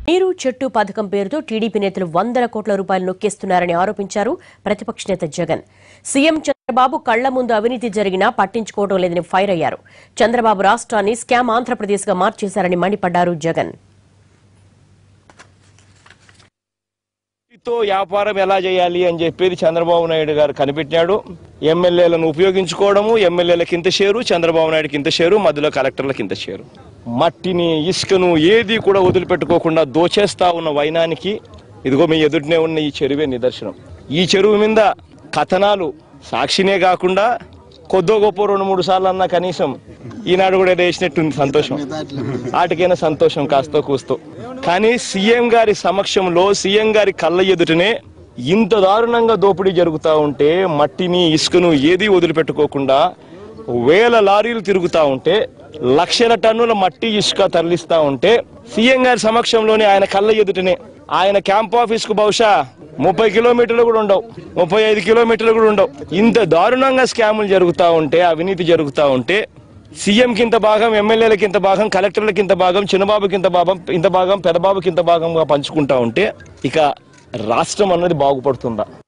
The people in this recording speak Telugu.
నీరు చెట్టు పథకం పేరుతో టీడీపీ నేతలు వందల కోట్ల రూపాయలు నొక్కేస్తున్నారని ఆరోపించారు ప్రతిపక్ష నేత జగన్ సీఎం చంద్రబాబు కళ్ల ముందు అవినీతి జరిగినా పట్టించుకోవడం లేదని ఫైర్ అయ్యారు చంద్రబాబు రాష్ట్రాన్ని స్కామ్ ఆంధ్రప్రదేశ్ గా మార్చేశారని మండిపడ్డారు జగన్ తో వ్యాపారం ఎలా చేయాలి అని చెప్పేది చంద్రబాబు నాయుడు గారు కనిపెట్టినాడు ఎమ్మెల్యేలను ఉపయోగించుకోవడము ఎమ్మెల్యేలకు ఇంత షేరు చంద్రబాబు నాయుడుకి ఇంత షేరు మధ్యలో కలెక్టర్లకు ఇంత షేరు మట్టిని ఇసుకను ఏది కూడా వదిలిపెట్టుకోకుండా దోచేస్తా ఉన్న వైనానికి ఇదిగో మీ ఎదుటినే ఉన్న ఈ చెరువే నిదర్శనం ఈ చెరువు మీద కథనాలు సాక్షినే కాకుండా కొద్దో గొప్ప రెండు మూడు సార్లు అన్నా కనీసం ఈనాడు కూడా ఏదో వేసినట్టుంది సంతోషం వాటికైనా సంతోషం కాస్తో కూస్తో కానీ సీఎం గారి సమక్షంలో సీఎం గారి కళ్ళ ఎదుటనే ఇంత దారుణంగా దోపిడీ జరుగుతూ ఉంటే మట్టిని ఇసుకను ఏది వదిలిపెట్టుకోకుండా వేల లారీలు తిరుగుతా ఉంటే లక్షల టన్నుల మట్టి ఇసుక తరలిస్తా ఉంటే సీఎం గారి సమక్షంలోనే ఆయన కళ్ళ ఎదుటనే ఆయన క్యాంప్ ఆఫీస్ కు బహుశా ముప్పై కిలోమీటర్లు కూడా ఉండవు ముప్పై ఐదు కిలోమీటర్లు కూడా ఉండవు ఇంత దారుణంగా స్కాములు జరుగుతూ ఉంటే అవినీతి జరుగుతూ ఉంటే సీఎంకి ఇంత భాగం ఎమ్మెల్యేలకి ఇంత భాగం కలెక్టర్లకి ఇంత భాగం చిన్నబాబుకి ఇంత భాగం ఇంత భాగం పెదబాబుకి ఇంత భాగంగా పంచుకుంటా ఉంటే ఇక రాష్ట్రం అన్నది బాగుపడుతుందా